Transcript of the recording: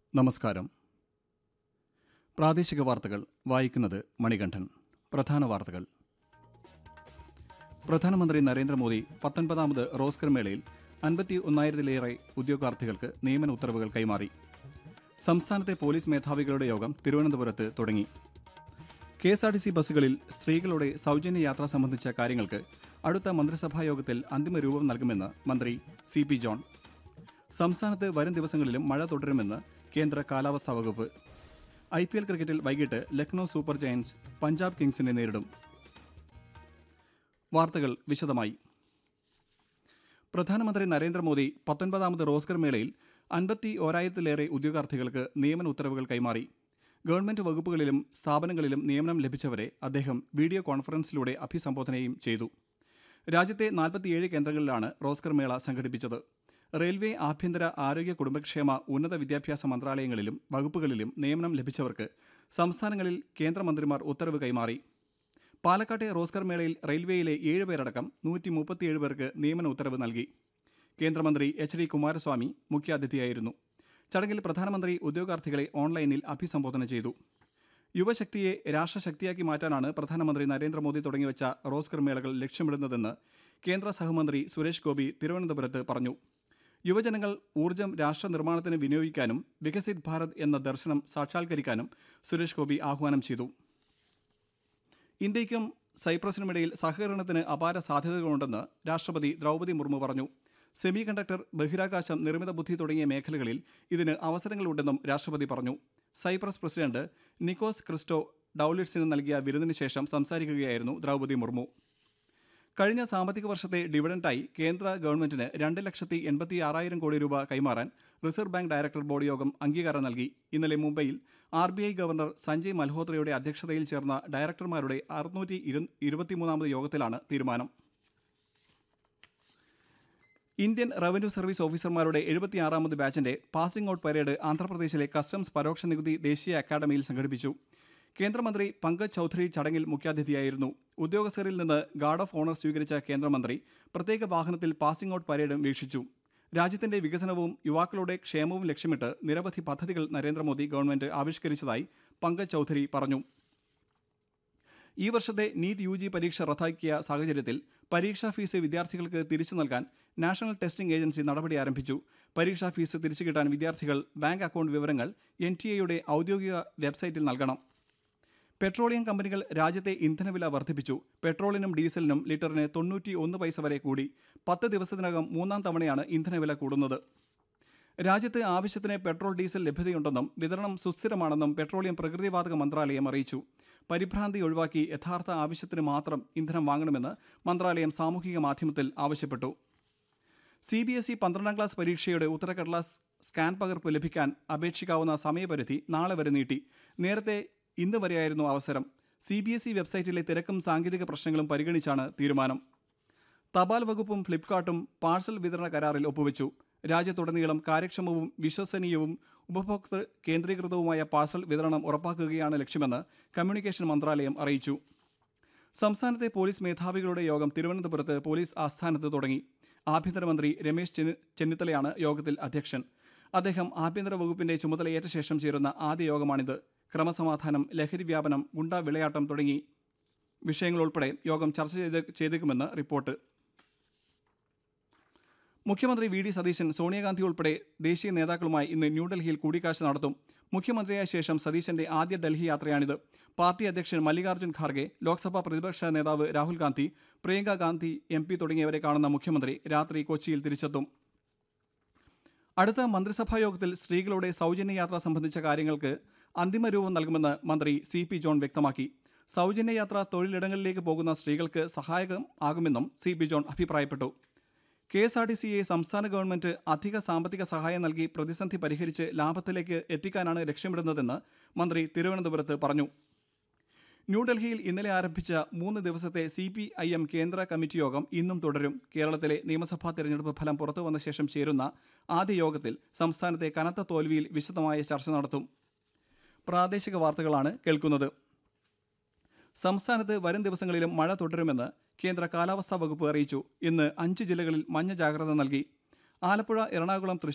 നമസ്കാരം പ്രാദേശിക വാർത്തകൾ വായിക്കുന്നത് മണികണ്ഠൻ പ്രധാന വാർത്തകൾ പ്രധാനമന്ത്രി നരേന്ദ്രമോദി പത്തൊൻപതാമത് റോസ്കർ മേളയിൽ അൻപത്തി ഒന്നായിരത്തിലേറെ ഉദ്യോഗാർത്ഥികൾക്ക് നിയമന ഉത്തരവുകൾ കൈമാറി സംസ്ഥാനത്തെ പോലീസ് മേധാവികളുടെ യോഗം തിരുവനന്തപുരത്ത് തുടങ്ങി K S R T C ബസ്സുകളിൽ സ്ത്രീകളുടെ സൗജന്യ യാത്ര സംബന്ധിച്ച കാര്യങ്ങൾക്ക് അടുത്ത മന്ത്രിസഭാ യോഗത്തിൽ അന്തിമ രൂപം നൽകുമെന്ന് മന്ത്രി സി പി ജോൺ സംസ്ഥാനത്ത് വരും ദിവസങ്ങളിലും മഴ തുടരുമെന്ന് കേന്ദ്ര കാലാവസ്ഥാ വകുപ്പ് ഐ പി എൽ ക്രിക്കറ്റിൽ വൈകിട്ട് ലക്നൌ സൂപ്പർ ജയൻസ് പഞ്ചാബ് കിങ്സിനെ നേരിടും വാർത്തകൾ വിശദമായി പ്രധാനമന്ത്രി നരേന്ദ്രമോദി പത്തൊൻപതാമത് റോസ്കർ മേളയിൽ അൻപത്തി ഓരായിരത്തിലേറെ ഉദ്യോഗാർത്ഥികൾക്ക് നിയമന ഉത്തരവുകൾ കൈമാറി ഗവൺമെന്റ് വകുപ്പുകളിലും സ്ഥാപനങ്ങളിലും നിയമനം ലഭിച്ചവരെ അദ്ദേഹം വീഡിയോ കോൺഫറൻസിലൂടെ അഭിസംബോധനയും ചെയ്തു രാജ്യത്തെ നാൽപ്പത്തിയേഴ് കേന്ദ്രങ്ങളിലാണ് റോസ്കർ മേള സംഘടിപ്പിച്ചത് റെയിൽവേ ആഭ്യന്തര ആരോഗ്യ കുടുംബക്ഷേമ ഉന്നത വിദ്യാഭ്യാസ മന്ത്രാലയങ്ങളിലും വകുപ്പുകളിലും നിയമനം ലഭിച്ചവർക്ക് സംസ്ഥാനങ്ങളിൽ കേന്ദ്രമന്ത്രിമാർ ഉത്തരവ് കൈമാറി പാലക്കാട്ടെ റോസ്കർ മേളയിൽ റെയിൽവേയിലെ ഏഴ് പേരടക്കം നൂറ്റി മുപ്പത്തിയേഴ് പേർക്ക് നിയമന ഉത്തരവ് നൽകി കേന്ദ്രമന്ത്രി എച്ച് ഡി കുമാരസ്വാമി മുഖ്യാതിഥിയായിരുന്നു ചടങ്ങിൽ പ്രധാനമന്ത്രി ഉദ്യോഗാർത്ഥികളെ ഓൺലൈനിൽ അഭിസംബോധന ചെയ്തു യുവശക്തിയെ രാഷ്ട്രശക്തിയാക്കി മാറ്റാനാണ് പ്രധാനമന്ത്രി നരേന്ദ്രമോദി തുടങ്ങിവച്ച റോസ്കർ മേളകൾ ലക്ഷ്യമിടുന്നതെന്ന് കേന്ദ്ര സഹമന്ത്രി സുരേഷ് ഗോപി തിരുവനന്തപുരത്ത് പറഞ്ഞു യുവജനങ്ങൾ ഊർജ്ജം രാഷ്ട്ര നിർമ്മാണത്തിന് വിനിയോഗിക്കാനും വികസിത് ഭാരത് എന്ന ദർശനം സാക്ഷാത്കരിക്കാനും സുരേഷ് ഗോപി ആഹ്വാനം ചെയ്തു ഇന്ത്യയ്ക്കും സൈപ്രസിനുമിടയിൽ സഹകരണത്തിന് അപാര സാധ്യതകളുണ്ടെന്ന് രാഷ്ട്രപതി ദ്രൗപദി മുർമു പറഞ്ഞു സെമി കണ്ടക്ടർ ബഹിരാകാശം നിർമ്മിത ബുദ്ധി തുടങ്ങിയ മേഖലകളിൽ ഇതിന് അവസരങ്ങളുണ്ടെന്നും രാഷ്ട്രപതി പറഞ്ഞു സൈപ്രസ് പ്രസിഡന്റ് നിക്കോസ് ക്രിസ്റ്റോ ഡൌലിറ്റ്സിന് നൽകിയ വിരുന്നിന് ശേഷം സംസാരിക്കുകയായിരുന്നു ദ്രൗപദി മുർമു കഴിഞ്ഞ സാമ്പത്തിക വർഷത്തെ ഡിവിഡന്റായി കേന്ദ്ര ഗവൺമെന്റിന് രണ്ട് ലക്ഷത്തി എൺപത്തി ആറായിരം കോടി രൂപ കൈമാറാൻ റിസർവ് ബാങ്ക് ഡയറക്ടർ ബോർഡ് യോഗം അംഗീകാരം നൽകി ഇന്നലെ മുംബൈയിൽ R B I governor Sanjay മൽഹോത്രയുടെ അധ്യക്ഷതയിൽ ചേർന്ന ഡയറക്ടർമാരുടെ അറുന്നൂറ്റി ഇരുപത്തിമൂന്നാമത് യോഗത്തിലാണ് തീരുമാനം ഇന്ത്യൻ റവന്യൂ സർവീസ് ഓഫീസർമാരുടെ എഴുപത്തിയാറാമത് ബാച്ചിന്റെ പാസിംഗ് ഔട്ട് പരേഡ് ആന്ധ്രാപ്രദേശിലെ കസ്റ്റംസ് പരോക്ഷ നികുതി ദേശീയ അക്കാദമിയിൽ സംഘടിപ്പിച്ചു കേന്ദ്രമന്ത്രി പങ്കജ് ചൌധരി ചടങ്ങിൽ മുഖ്യാതിഥിയായിരുന്നു ഉദ്യോഗസ്ഥരിൽ നിന്ന് ഗാർഡ് ഓഫ് ഓണർ സ്വീകരിച്ച കേന്ദ്രമന്ത്രി പ്രത്യേക വാഹനത്തിൽ പാസിംഗ് ഔട്ട് പരേഡും വീക്ഷിച്ചു രാജ്യത്തിന്റെ വികസനവും യുവാക്കളുടെ ക്ഷേമവും ലക്ഷ്യമിട്ട് നിരവധി പദ്ധതികൾ നരേന്ദ്രമോദി ഗവൺമെന്റ് ആവിഷ്കരിച്ചതായി പങ്കജ് ചൌധരി പറഞ്ഞു ഈ വർഷത്തെ നീറ്റ് യു ജി പരീക്ഷ റദ്ദാക്കിയ സാഹചര്യത്തിൽ പരീക്ഷാ ഫീസ് വിദ്യാർത്ഥികൾക്ക് തിരിച്ചു നൽകാൻ നാഷണൽ ടെസ്റ്റിംഗ് ഏജൻസി നടപടി ആരംഭിച്ചു പരീക്ഷാ ഫീസ് തിരിച്ചു കിട്ടാൻ വിദ്യാർത്ഥികൾ ബാങ്ക് അക്കൗണ്ട് വിവരങ്ങൾ എൻ ടി എയുടെ ഔദ്യോഗിക വെബ്സൈറ്റിൽ നൽകണം പെട്രോളിയം കമ്പനികൾ രാജ്യത്തെ ഇന്ധനവില വർദ്ധിപ്പിച്ചു പെട്രോളിനും ഡീസലിനും ലിറ്ററിന് തൊണ്ണൂറ്റി ഒന്ന് പൈസ വരെ കൂടി പത്ത് ദിവസത്തിനകം മൂന്നാം തവണയാണ് ഇന്ധനവില കൂടുന്നത് രാജ്യത്ത് ആവശ്യത്തിന് പെട്രോൾ ഡീസൽ ലഭ്യതയുണ്ടെന്നും വിതരണം സുസ്ഥിരമാണെന്നും പെട്രോളിയം പ്രകൃതിവാതക മന്ത്രാലയം അറിയിച്ചു പരിഭ്രാന്തി ഒഴിവാക്കി യഥാർത്ഥ ആവശ്യത്തിന് മാത്രം ഇന്ധനം വാങ്ങണമെന്ന് മന്ത്രാലയം സാമൂഹിക മാധ്യമത്തിൽ ആവശ്യപ്പെട്ടു സി ബി എസ് ഇ പന്ത്രണ്ടാം ക്ലാസ് പരീക്ഷയുടെ ഉത്തരക്കടലാസ് സ്കാൻ പകർപ്പ് ലഭിക്കാൻ അപേക്ഷിക്കാവുന്ന സമയപരിധി നാളെ വരെ നീട്ടി നേരത്തെ ഇന്ന് വരെയായിരുന്നു അവസരം സി ബി എസ് ഇ വെബ്സൈറ്റിലെ തിരക്കും സാങ്കേതിക പ്രശ്നങ്ങളും പരിഗണിച്ചാണ് തീരുമാനം തപാൽ വകുപ്പും ഫ്ലിപ്കാർട്ടും പാഴ്സൽ വിതരണ കരാറിൽ ഒപ്പുവെച്ചു രാജ്യത്തുടനീളം കാര്യക്ഷമവും വിശ്വസനീയവും ഉപഭോക്തൃ കേന്ദ്രീകൃതവുമായ പാഴ്സൽ വിതരണം ഉറപ്പാക്കുകയാണ് ലക്ഷ്യമെന്ന് കമ്മ്യൂണിക്കേഷൻ മന്ത്രാലയം അറിയിച്ചു സംസ്ഥാനത്തെ പോലീസ് മേധാവികളുടെ യോഗം തിരുവനന്തപുരത്ത് പോലീസ് ആസ്ഥാനത്ത് തുടങ്ങി ആഭ്യന്തരമന്ത്രി രമേശ് ചെന്നി- ചെന്നിത്തലയാണ് യോഗത്തിൽ അധ്യക്ഷൻ അദ്ദേഹം ആഭ്യന്തര വകുപ്പിന്റെ ചുമതലയേറ്റ ശേഷം ചേരുന്ന ആദ്യ യോഗമാണിത് ക്രമസമാധാനം ലഹരി വ്യാപനം ഗുണ്ടാ വിളയാട്ടം തുടങ്ങി വിഷയങ്ങളുൾപ്പെടെ യോഗം ചർച്ച ചെയ്ത് ചെയ്തേക്കുമെന്ന് റിപ്പോർട്ട് മുഖ്യമന്ത്രി വി ഡി സതീശൻ സോണിയാഗാന്ധി ഉൾപ്പെടെ ദേശീയ നേതാക്കളുമായി ഇന്ന് ന്യൂഡൽഹിയിൽ കൂടിക്കാഴ്ച നടത്തും മുഖ്യമന്ത്രിയായ ശേഷം സതീശന്റെ ആദ്യ ഡൽഹി യാത്രയാണിത് പാർട്ടി അധ്യക്ഷൻ മല്ലികാർജ്ജുൻ ഖാർഗെ ലോക്സഭാ പ്രതിപക്ഷ നേതാവ് രാഹുൽ ഗാന്ധി പ്രിയങ്ക ഗാന്ധി എം പി തുടങ്ങിയവരെ കാണുന്ന മുഖ്യമന്ത്രി രാത്രി കൊച്ചിയിൽ തിരിച്ചെത്തും അടുത്ത മന്ത്രിസഭാ യോഗത്തിൽ സ്ത്രീകളുടെ സൗജന്യ യാത്ര സംബന്ധിച്ച കാര്യങ്ങൾക്ക് അന്തിമ രൂപം നൽകുമെന്ന് മന്ത്രി സി പി ജോൺ വ്യക്തമാക്കി സൗജന്യ യാത്ര തൊഴിലിടങ്ങളിലേക്ക് പോകുന്ന സ്ത്രീകൾക്ക് സഹായകം ആകുമെന്നും സി പി ജോൺ അഭിപ്രായപ്പെട്ടു കെ എസ് ആർ ടി സിയെ സംസ്ഥാന ഗവൺമെന്റ് അധിക സാമ്പത്തിക സഹായം നൽകി പ്രതിസന്ധി പരിഹരിച്ച് ലാഭത്തിലേക്ക് എത്തിക്കാനാണ് ലക്ഷ്യമിടുന്നതെന്ന് മന്ത്രി തിരുവനന്തപുരത്ത് പറഞ്ഞു ന്യൂഡൽഹിയിൽ ഇന്നലെ ആരംഭിച്ച മൂന്ന് ദിവസത്തെ സി പി ഐ എം കേന്ദ്ര കമ്മിറ്റി യോഗം ഇന്നും തുടരും കേരളത്തിലെ നിയമസഭാ തെരഞ്ഞെടുപ്പ് ഫലം പുറത്തു വന്ന ശേഷം ചേരുന്ന ആദ്യ യോഗത്തിൽ സംസ്ഥാനത്തെ കനത്ത തോൽവിയിൽ വിശദമായ ചർച്ച നടത്തും പ്രാദേശിക വാർത്തകളാണ് കേൾക്കുന്നത് സംസ്ഥാനത്ത് വരും ദിവസങ്ങളിലും മഴ തുടരുമെന്ന് കേന്ദ്ര കാലാവസ്ഥാ വകുപ്പ് അറിയിച്ചു ഇന്ന് അഞ്ച് ജില്ലകളിൽ മഞ്ഞ ജാഗ്രത നൽകി ആലപ്പുഴ എറണാകുളം തൃശൂർ